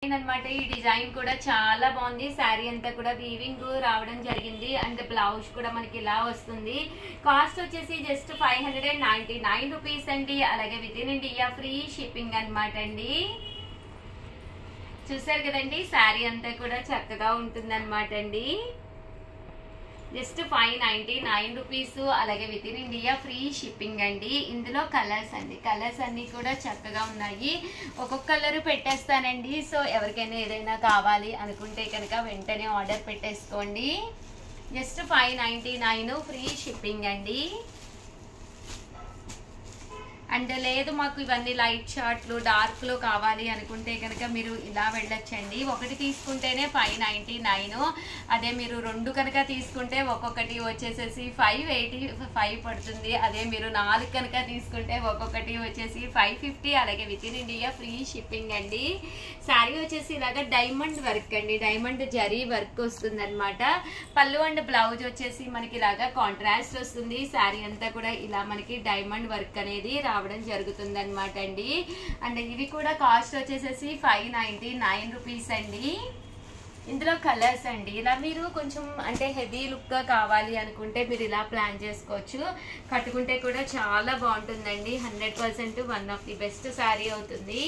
అనమాట ఈ డిజైన్ కూడా చాలా బాగుంది శారీ అంతా కూడా వీవింగ్ రావడం జరిగింది అండ్ బ్లౌజ్ కూడా మనకి ఇలా వస్తుంది కాస్ట్ వచ్చేసి just five hundred and ninety nine rupees అండి అలాగే within India free shipping అనమాట అండి చూసారు కదండి శారీ అంతా కూడా చక్కగా ఉంటుంది అనమాట అండి just five ninety nine rupees అలాగే within India free shipping అండి ఇందులో కలర్స్ అండి కలర్స్ అన్ని కూడా చక్కగా ఉన్నాయి ఒక్కొక్క కలర్ పెట్టేస్తానండి సో ఎవరికైనా ఏదైనా కావాలి అనుకుంటే కనుక వెంటనే ఆర్డర్ పెట్టేసుకోండి just five ninety nine free shipping అండి అండ్ లేదు మాకు ఇవన్నీ లైట్ షార్ట్లు డార్క్లో కావాలి అనుకుంటే కనుక మీరు ఇలా వెళ్ళొచ్చండి ఒకటి తీసుకుంటేనే ఫైవ్ నైంటీ నైన్ అదే మీరు రెండు కనుక తీసుకుంటే ఒక్కొక్కటి వచ్చేసేసి ఫైవ్ ఎయిటీ ఫైవ్ పడుతుంది అదే మీరు నాలుగు కనుక తీసుకుంటే ఒక్కొక్కటి వచ్చేసి ఫైవ్ ఫిఫ్టీ అలాగే within India free shipping అండి శారీ వచ్చేసి ఇలాగ డైమండ్ వర్క్ అండి డైమండ్ జరీ వర్క్ వస్తుంది అనమాట పళ్ళు అండ్ బ్లౌజ్ వచ్చేసి మనకి ఇలాగా కాంట్రాస్ట్ వస్తుంది శారీ అంతా కూడా ఇలా మనకి డైమండ్ వర్క్ అనేది రావడం జరుగుతుంది అనమాట అండి అండ్ ఇవి కూడా కాస్ట్ వచ్చేసేసి ఫైవ్ నైంటీ నైన్ రూపీస్ అండి ఇందులో కలర్స్ అండి ఇలా మీరు కొంచెం అంటే హెవీ లుక్గా కావాలి అనుకుంటే మీరు ఇలా ప్లాన్ చేసుకోవచ్చు కట్టుకుంటే కూడా చాలా బాగుంటుందండి hundred percent one of the best sari అవుతుంది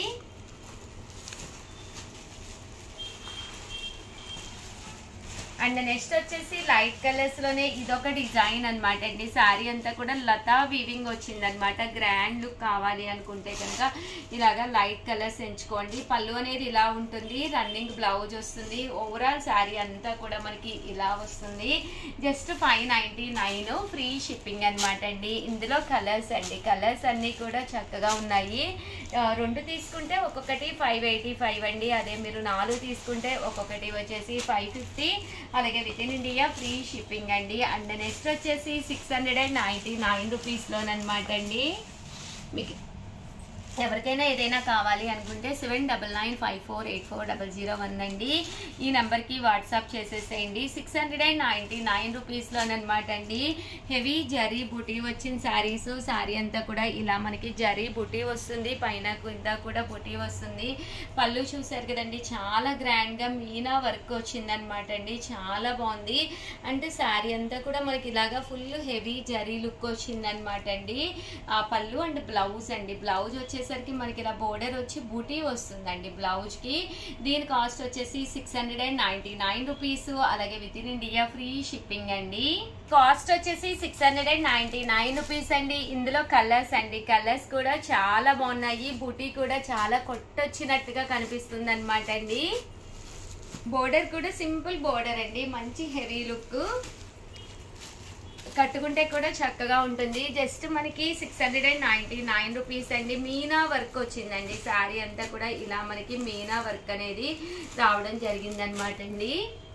అండ్ నెక్స్ట్ వచ్చేసి లైట్ కలర్స్ లోనే ఇదొక డిజైన్ అనమాట అండి శారీ అంతా కూడా లతా వీవింగ్ వచ్చింది అనమాట గ్రాండ్ లుక్ కావాలి అనుకుంటే కనుక ఇలాగా లైట్ కలర్స్ ఎంచుకోండి పళ్ళు అనేది ఇలా ఉంటుంది రన్నింగ్ బ్లౌజ్ వస్తుంది ఓవరాల్ శారీ అంతా కూడా మనకి ఇలా వస్తుంది just five ninety nine free shipping అనమాట అండి ఇందులో కలర్స్ అండి కలర్స్ అన్నీ కూడా చక్కగా ఉన్నాయి ఆ, రెండు తీసుకుంటే ఒక్కొక్కటి ఫైవ్ ఎయిటీ ఫైవ్ అండి అదే మీరు నాలుగు తీసుకుంటే ఒక్కొక్కటి వచ్చేసి ఫైవ్ ఫిఫ్టీ అలాగే within India free shipping అండి అండ్ నెక్స్ట్ వచ్చేసి six hundred and ninety nine రూపీస్లోనమాట అండి మీకు ఎవరికైనా ఏదైనా కావాలి అనుకుంటే seven double nine five four eight four double zero one అండి ఈ నెంబర్కి వాట్సాప్ చేసేసేయండి six hundred and ninety nine రూపీస్లోనమాట అండి హెవీ జరీ బుటీ వచ్చిన శారీస్ శారీ అంతా కూడా ఇలా మనకి జరీ బుటీ వస్తుంది పైన కింద కూడా బుటీ వస్తుంది పళ్ళు చూసారు కదండి చాలా గ్రాండ్గా మీనా వర్క్ వచ్చిందనమాట అండి చాలా బాగుంది అంటే శారీ అంతా కూడా మనకి ఇలాగా ఫుల్ హెవీ జరీ లుక్ వచ్చిందనమాట అండి ఆ పళ్ళు అండ్ బ్లౌజ్ అండి బ్లౌజ్ వచ్చేసరికి మనకి ఇలా బోర్డర్ వచ్చి బూటీ వస్తుందండి బ్లౌజ్ కి దీని కాస్ట్ వచ్చేసి six hundred and ninety nine rupees అలాగే within India free shipping అండి కాస్ట్ వచ్చేసి six hundred and ninety nine rupees అండి ఇందులో కలర్స్ అండి కలర్స్ కూడా చాలా బాగున్నాయి బూటీ కూడా చాలా కొట్టొచ్చినట్టుగా కనిపిస్తుంది అనమాట అండి బోర్డర్ కూడా సింపుల్ బోర్డర్ అండి మంచి హెవీ లుక్ కట్టుకుంటే కూడా చక్కగా ఉంటుంది జస్ట్ మనకి six hundred and ninety nine rupees అండి మీనా వర్క్ వచ్చిందండి శారీ అంతా కూడా ఇలా మనకి మీనా వర్క్ అనేది రావడం జరిగిందనమాట అండి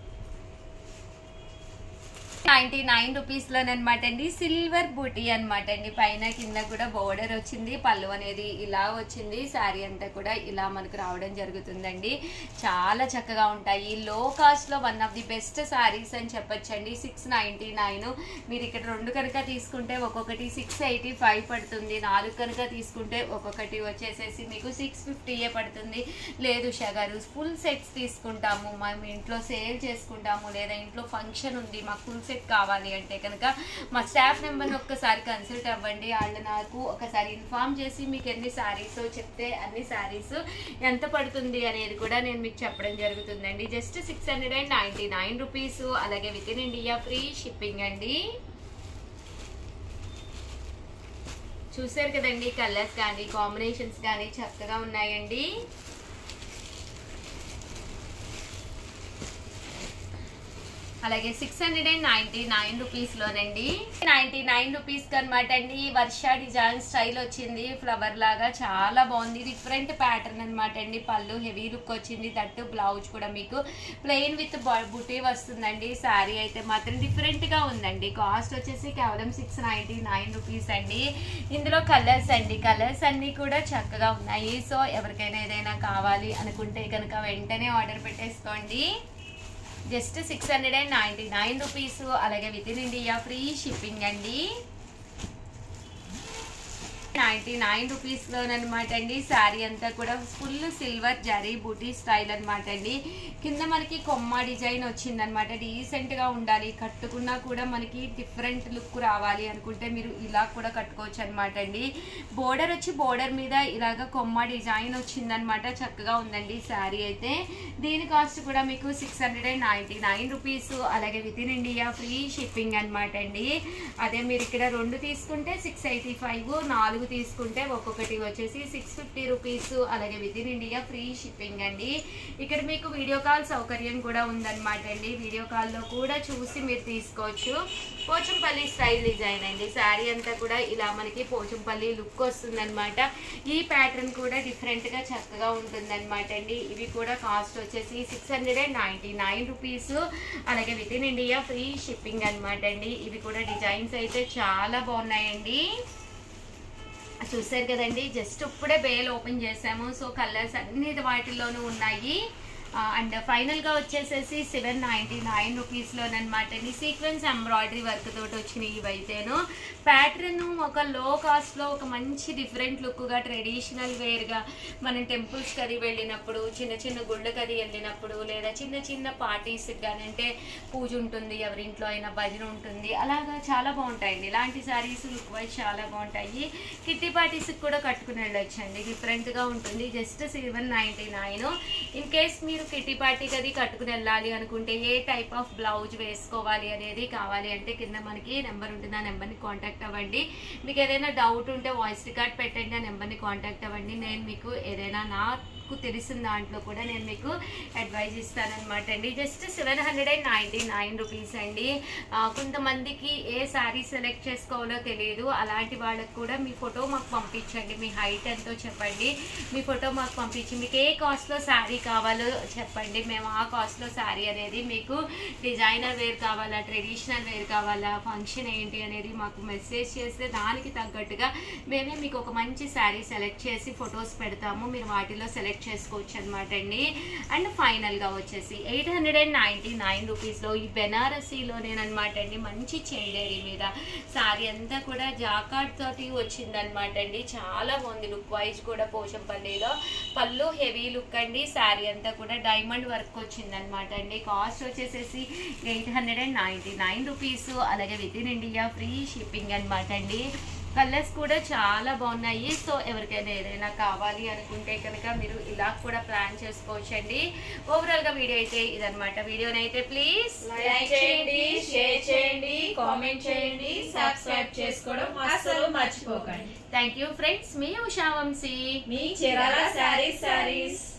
నైన్టీ నైన్ రూపీస్ లోనమాట అండి సిల్వర్ బూటీ అనమాట అండి పైన కింద కూడా బోర్డర్ వచ్చింది పళ్ళు అనేది ఇలా వచ్చింది శారీ అంతా కూడా ఇలా మనకు రావడం జరుగుతుందండి చాలా చక్కగా ఉంటాయి లో కాస్ట్ లో one of the best saris అని చెప్పొచ్చండి సిక్స్ నైన్టీ నైన్ మీరు ఇక్కడ రెండు కనుక తీసుకుంటే ఒక్కొక్కటి సిక్స్ ఎయిటీ ఫైవ్ పడుతుంది నాలుగు కనుక తీసుకుంటే ఒక్కొక్కటి వచ్చేసేసి మీకు సిక్స్ ఫిఫ్టీయే పడుతుంది లేదు ఉషా గారు ఫుల్ సెట్స్ తీసుకుంటాము మేము ఇంట్లో సేల్ చేసుకుంటాము లేదా ఇంట్లో ఫంక్షన్ ఉంది మాకు ఫుల్ సెట్ కావాలి అంటే కనుక మా స్టాఫ్ నెంబర్ని ఒక్కసారి కన్సల్ట్ అవ్వండి వాళ్ళు నాకు ఒకసారి ఇన్ఫామ్ చేసి మీకు ఎన్ని శారీస్ చెప్తే అన్ని శారీస్ ఎంత పడుతుంది అనేది కూడా నేను మీకు చెప్పడం జరుగుతుందండి just six hundred and ninety nine rupees అలాగే within India free shipping అండి చూసారు కదండి కలర్స్ కానీ కాంబినేషన్స్ కానీ చక్కగా ఉన్నాయండి అలాగే six hundred and ninety nine రూపీస్లోనండి నైన్టీ నైన్ రూపీస్ అనమాట అండి వర్ష డిజైన్ స్టైల్ వచ్చింది ఫ్లవర్ లాగా చాలా బాగుంది డిఫరెంట్ ప్యాటర్న్ అనమాట అండి పళ్ళు హెవీ లుక్ వచ్చింది దట్టు బ్లౌజ్ కూడా మీకు ప్లెయిన్ విత్ బుటీ వస్తుందండి శారీ అయితే మాత్రం డిఫరెంట్గా ఉందండి కాస్ట్ వచ్చేసి కేవలం సిక్స్ నైంటీ నైన్ రూపీస్ అండి ఇందులో కలర్స్ అండి కలర్స్ అన్నీ కూడా చక్కగా ఉన్నాయి సో ఎవరికైనా ఏదైనా కావాలి అనుకుంటే కనుక వెంటనే ఆర్డర్ పెట్టేసుకోండి just six hundred and ninety nine rupees అలాగే within India free shipping అండి నైన్టీ నైన్ రూపీస్ లోనమాట అండి శారీ అంతా కూడా full silver zari booti style అనమాట అండి కింద మనకి కొమ్మ డిజైన్ వచ్చిందనమాట డీసెంట్ గా ఉండాలి కట్టుకున్నా కూడా మనకి డిఫరెంట్ లుక్ రావాలి అనుకుంటే మీరు ఇలా కూడా కట్టుకోవచ్చు అనమాట అండి బోర్డర్ వచ్చి బోర్డర్ మీద ఇలాగ కొమ్మ డిజైన్ వచ్చిందనమాట చక్కగా ఉందండి శారీ అయితే దీని కాస్ట్ కూడా మీకు six hundred and ninety nine rupees అలాగే within India free shipping అనమాట అండి అదే మీరు ఇక్కడ రెండు తీసుకుంటే సిక్స్ ఎయిటీ ఫైవ్ నాలుగు తీసుకుంటే ఒక్కొక్కటి వచ్చేసి సిక్స్ ఫిఫ్టీ రూపీస్ అలాగే within India free shipping అండి ఇక్కడ మీకు వీడియో కాల్ సౌకర్యం కూడా ఉందన్నమాట అండి వీడియో కాల్లో కూడా చూసి మీరు తీసుకోవచ్చు పోచంపల్లి స్టైల్ డిజైన్ అండి శారీ అంతా కూడా ఇలా మనకి పోచంపల్లి లుక్ వస్తుందన్నమాట ఈ ప్యాటర్న్ కూడా డిఫరెంట్ గా చక్కగా ఉంటుందన్నమాట అండి ఇవి కూడా కాస్ట్ వచ్చేసి six hundred and ninety nine rupees అలాగే within India free shipping అనమాట అండి ఇవి కూడా డిజైన్స్ అయితే చాలా బాగున్నాయండి చూసారు కదండి జస్ట్ ఇప్పుడే బేల్ ఓపెన్ చేసాము సో కలర్స్ అన్ని వాటిల్లోనూ ఉన్నాయి అండ్ ఫైనల్గా వచ్చేసేసి సెవెన్ నైంటీ నైన్ రూపీస్లోనమాట అండి సీక్వెన్స్ ఎంబ్రాయిడరీ వర్క్ తోటి వచ్చినాయి ఇవైతేను ప్యాటర్న్ ఒక లో కాస్ట్లో ఒక మంచి డిఫరెంట్ లుక్గా ట్రెడిషనల్ వేర్గా మనం టెంపుల్స్కి అది వెళ్ళినప్పుడు చిన్న చిన్న గుళ్ళకి అది వెళ్ళినప్పుడు లేదా చిన్న చిన్న పార్టీస్కి కానీ అంటే పూజ ఉంటుంది ఎవరింట్లో అయినా భజన ఉంటుంది అలాగా చాలా బాగుంటాయండి ఇలాంటి శారీస్ లుక్ వైజ్ చాలా బాగుంటాయి కిట్టి పార్టీస్కి కూడా కట్టుకుని వెళ్ళొచ్చండి డిఫరెంట్గా ఉంటుంది just seven ninety nine in case మీరు కిట్టి పార్టీకి అది కట్టుకుని వెళ్ళాలి అనుకుంటే ఏ టైప్ ఆఫ్ బ్లౌజ్ వేసుకోవాలి అనేది కావాలి అంటే కింద మనకి నెంబర్ ఉంటుంది ఆ నెంబర్ని కాంటాక్ట్ అవ్వండి మీకు ఏదైనా డౌట్ ఉంటే వాయిస్ రికార్డ్ పెట్టండి ఆ నెంబర్ని కాంటాక్ట్ అవ్వండి నేను మీకు ఏదైనా నాకు తెలిసిన దాంట్లో కూడా నేను మీకు అడ్వైజ్ ఇస్తానన్నమాట అండి just seven hundred and ninety nine rupees అండి ఆ, కొంతమందికి ఏ శారీ సెలెక్ట్ చేసుకోవాలో తెలియదు అలాంటి వాళ్ళకి కూడా మీ ఫోటో మాకు పంపించండి మీ హైట్ ఎంతో చెప్పండి మీ ఫోటో మాకు పంపించి మీకు ఏ కాస్ట్లో శారీ కావాలో చెప్పండి మేము ఆ కాస్ట్లో శారీ అనేది మీకు డిజైనర్ వేర్ కావాలా ట్రెడిషనల్ వేర్ కావాలా ఫంక్షన్ ఏంటి అనేది మాకు మెసేజ్ చేస్తే దానికి తగ్గట్టుగా మేమే మీకు ఒక మంచి శారీ సెలెక్ట్ చేసి ఫొటోస్ పెడతాము మీరు వాటిలో సెలెక్ట్ చేసుకోవచ్చు అనమాట అండి అండ్ ఫైనల్గా వచ్చేసి eight hundred and ninety nine రూపీస్లో ఈ బెనారసీలోనేనమాట అండి మంచి చందేరి మీద శారీ అంతా కూడా జాకాట్ తోటి వచ్చిందనమాట అండి చాలా బాగుంది లుక్ వైజ్ కూడా పోచంపల్లిలో పళ్ళు హెవీ లుక్ అండి శారీ అంతా కూడా డైమండ్ వర్క్ వచ్చిందనమాట అండి కాస్ట్ వచ్చేసేసి eight hundred and ninety nine rupees అలాగే within India free shipping అనమాట అండి కలర్స్ కూడా చాలా బాగున్నాయి సో ఎవరికైనా ఏదైనా కావాలి అనుకుంటే కనుక మీరు ఇలా కూడా ప్లాన్ చేసుకోవచ్చండి ఓవరాల్ గా వీడియో అయితే ఇదనమాట వీడియోని అయితే ప్లీజ్ లైక్ చేయండి షేర్ చేయండి కామెంట్ చేయండి సబ్స్క్రైబ్ చేసుకోవడం అస్సలు మర్చిపోకండి థ్యాంక్ యూ ఫ్రెండ్స్ మీ ఉషా వంశీ మీ చీరాల శారీస్ శారీస్